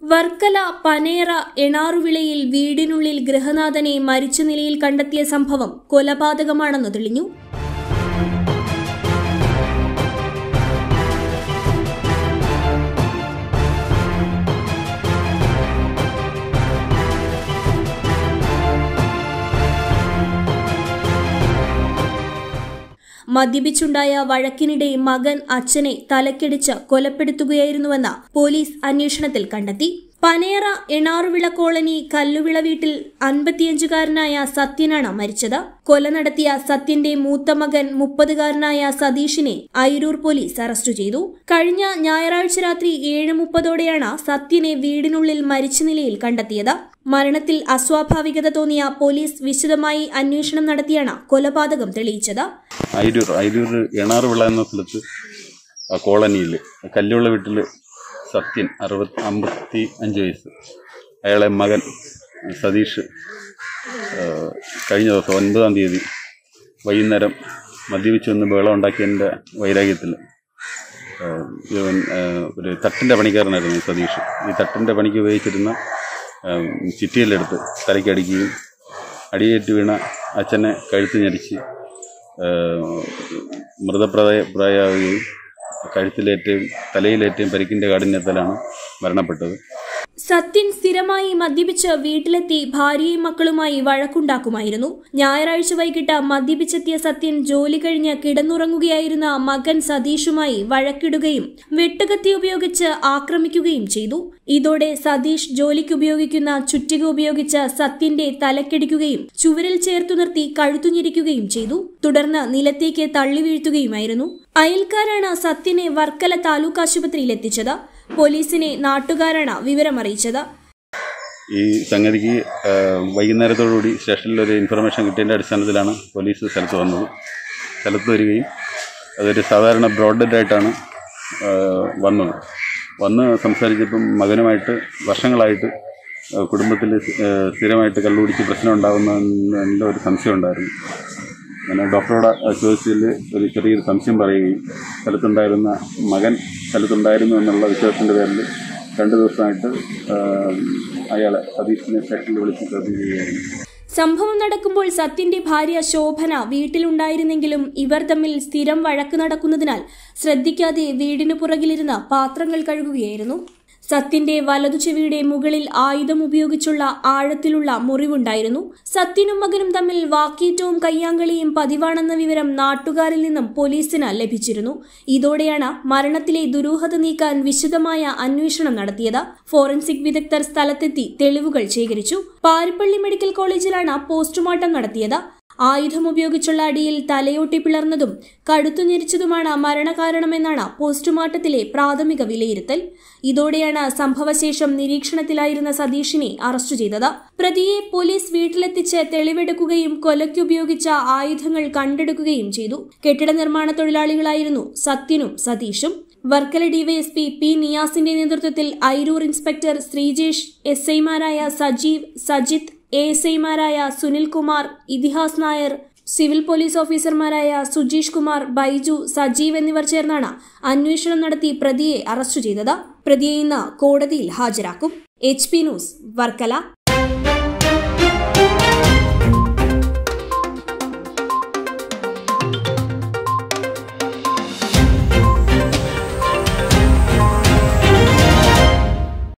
വർക്കല പനേറ എണാറുവിളയിൽ വീടിനുള്ളിൽ ഗൃഹനാഥനെ മരിച്ച നിലയിൽ കണ്ടെത്തിയ സംഭവം കൊലപാതകമാണെന്ന് തെളിഞ്ഞു മദ്യപിച്ചുണ്ടായ വഴക്കിനിടെ മകൻ അച്ഛനെ തലക്കടിച്ച് കൊലപ്പെടുത്തുകയായിരുന്നുവെന്ന് പോലീസ് അന്വേഷണത്തിൽ കണ്ടെത്തി പനേറ എണാറുവിള കോളനി കല്ലുവിള വീട്ടിൽ അൻപത്തിയഞ്ചുകാരനായ സത്യനാണ് മരിച്ചത് കൊല നടത്തിയ സത്യന്റെ മൂത്ത മകൻ മുപ്പതുകാരനായ സതീഷിനെ അയിരൂർ പോലീസ് അറസ്റ്റ് ചെയ്തു കഴിഞ്ഞ ഞായറാഴ്ച രാത്രി ഏഴ് മുപ്പതോടെയാണ് സത്യനെ വീടിനുള്ളിൽ മരിച്ച നിലയിൽ കണ്ടെത്തിയത് മരണത്തിൽ അസ്വാഭാവികത തോന്നിയ പോലീസ് വിശദമായി അന്വേഷണം നടത്തിയാണ് കൊലപാതകം തെളിയിച്ചത് അയിരൂർ അയിരൂർ എണാറുവിള എന്ന സ്ഥലത്ത് ആ കോളനിയിൽ കല്ലുള്ള വീട്ടിൽ സത്യൻ അറുപത്തി അമ്പത്തി അഞ്ച് വയസ്സ് അയാളെ മകൻ സതീഷ് ആ, കഴിഞ്ഞ ദിവസം ഒൻപതാം തീയതി വൈകുന്നേരം മദ്യപിച്ച് വന്ന് ബഹളം ഉണ്ടാക്കിയതിൻ്റെ വൈരാഗ്യത്തിൽ ആ, ഇവൻ ആ, ഒരു തട്ടിൻ്റെ പണിക്കാരനായിരുന്നു ഈ സതീഷ് ഈ തട്ടിൻ്റെ പണിക്ക് ഉപയോഗിച്ചിരുന്ന ആ, ചിറ്റിയിലെടുത്ത് തലയ്ക്കടിക്കുകയും അടിയേറ്റ് വീണ അച്ഛനെ കഴുത്ത് ഞെരിച്ച് മൃതപ്രായ പ്രായാവുകയും കഴുത്തിലേറ്റയും തലയിലേറ്റയും പരിക്കിൻ്റെ കാഠിന്യത്തിലാണ് മരണപ്പെട്ടത് സത്യൻ സ്ഥിരമായി മദ്യപിച്ച് വീട്ടിലെത്തി ഭാര്യയും മക്കളുമായി വഴക്കുണ്ടാക്കുമായിരുന്നു ഞായറാഴ്ച വൈകിട്ട് മദ്യപിച്ചെത്തിയ സത്യൻ ജോലി കഴിഞ്ഞ് കിടന്നുറങ്ങുകയായിരുന്ന മകൻ സതീഷുമായി വഴക്കിടുകയും വെട്ടുകത്തി ഉപയോഗിച്ച് ആക്രമിക്കുകയും ചെയ്തു ഇതോടെ സതീഷ് ജോലിക്ക് ഉപയോഗിക്കുന്ന ചുറ്റിക ഉപയോഗിച്ച് സത്യന്റെ തലക്കടിക്കുകയും ചുവരിൽ ചേർത്തു നിർത്തി കഴുത്തുഞ്ഞിരിക്കുകയും ചെയ്തു തുടർന്ന് നിലത്തേക്ക് തള്ളി വീഴ്ത്തുകയുമായിരുന്നു അയൽക്കാരാണ് സത്യനെ വർക്കല താലൂക്ക് ആശുപത്രിയിൽ എത്തിച്ചത് പോലീസിനെ നാട്ടുകാരാണ് വിവരമറിയിച്ചത് ഈ സംഗതിക്ക് ആ, വൈകുന്നേരത്തോടുകൂടി സ്റ്റേഷനിൽ ഒരു ഇൻഫർമേഷൻ കിട്ടിയതിൻ്റെ അടിസ്ഥാനത്തിലാണ് പോലീസ് സ്ഥലത്ത് വന്നത് സ്ഥലത്ത് വരികയും അതൊരു സാധാരണ ബ്രോഡായിട്ടാണ് വന്നത് വന്ന് സംസാരിച്ചപ്പം മകനുമായിട്ട് വർഷങ്ങളായിട്ട് കുടുംബത്തിൽ സ്ഥിരമായിട്ട് കള്ളുപിടിച്ച് പ്രശ്നം ഉണ്ടാകുന്ന ഒരു സംശയം ഉണ്ടായിരുന്നു അങ്ങനെ ഡോക്ടറോട് ചോദിച്ചതിൽ ഒരു ചെറിയൊരു സംശയം പറയുകയും സ്ഥലത്തുണ്ടായിരുന്ന മകൻ സ്ഥലത്തുണ്ടായിരുന്നു എന്നുള്ള വിശ്വാസത്തിൻ്റെ പേരിൽ രണ്ട് ദിവസമായിട്ട് അയാളെ സതീഷിനെ സ്റ്റേഷനിൽ വിളിച്ച് ചോദ്യം ചെയ്യുകയായിരുന്നു സംഭവം നടക്കുമ്പോൾ സത്യന്റെ ഭാര്യ ശോഭന വീട്ടിലുണ്ടായിരുന്നെങ്കിലും ഇവർ തമ്മിൽ സ്ഥിരം വഴക്ക് നടക്കുന്നതിനാൽ ശ്രദ്ധിക്കാതെ വീടിനു പുറകിലിരുന്ന് പാത്രങ്ങൾ കഴുകുകയായിരുന്നു സത്യന്റെ വലതു ചെവിയുടെ മുകളിൽ ആയുധം ഉപയോഗിച്ചുള്ള ആഴത്തിലുള്ള മുറിവുണ്ടായിരുന്നു സത്യനും മകനും തമ്മിൽ വാക്കേറ്റവും കയ്യാങ്കളിയും പതിവാണെന്ന വിവരം നാട്ടുകാരിൽ നിന്നും പോലീസിന് ലഭിച്ചിരുന്നു ഇതോടെയാണ് മരണത്തിലെ ദുരൂഹത നീക്കാൻ വിശദമായ അന്വേഷണം നടത്തിയത് ഫോറൻസിക് വിദഗ്ധർ സ്ഥലത്തെത്തി തെളിവുകൾ ശേഖരിച്ചു പാരിപ്പള്ളി മെഡിക്കൽ കോളേജിലാണ് പോസ്റ്റ്മോർട്ടം നടത്തിയത് ആയുധം ഉപയോഗിച്ചുള്ള അടിയിൽ തലയോട്ടി പിളർന്നതും കടുത്തു ഞെരിച്ചതുമാണ് മരണകാരണമെന്നാണ് പോസ്റ്റ്മോർട്ടത്തിലെ പ്രാഥമിക വിലയിരുത്തൽ ഇതോടെയാണ് സംഭവശേഷം നിരീക്ഷണത്തിലായിരുന്ന സതീഷിനെ അറസ്റ്റ് ചെയ്തത് പ്രതിയെ പോലീസ് വീട്ടിലെത്തിച്ച് തെളിവെടുക്കുകയും കൊലയ്ക്കുപയോഗിച്ച ആയുധങ്ങൾ കണ്ടെടുക്കുകയും ചെയ്തു കെട്ടിട നിർമ്മാണ തൊഴിലാളികളായിരുന്നു സത്യനും സതീഷും വർക്കല ഡിവൈഎസ്പി പി നിയാസിന്റെ നേതൃത്വത്തിൽ ഐരൂർ ഇൻസ്പെക്ടർ ശ്രീജേഷ് എസ് ഐമാരായ സജീവ് സജിത്ത് എ എസ് ഐമാരായ സുനിൽകുമാർ ഇതിഹാസ് നായർ സിവിൽ പോലീസ് ഓഫീസർമാരായ സുജീഷ് കുമാർ ബൈജു സജീവ് എന്നിവർ ചേർന്നാണ് അന്വേഷണം നടത്തി പ്രതിയെ അറസ്റ്റ് ചെയ്തത് പ്രതിയെ ഇന്ന് കോടതിയിൽ ഹാജരാക്കും എച്ച് പി ന്യൂസ് വർക്കല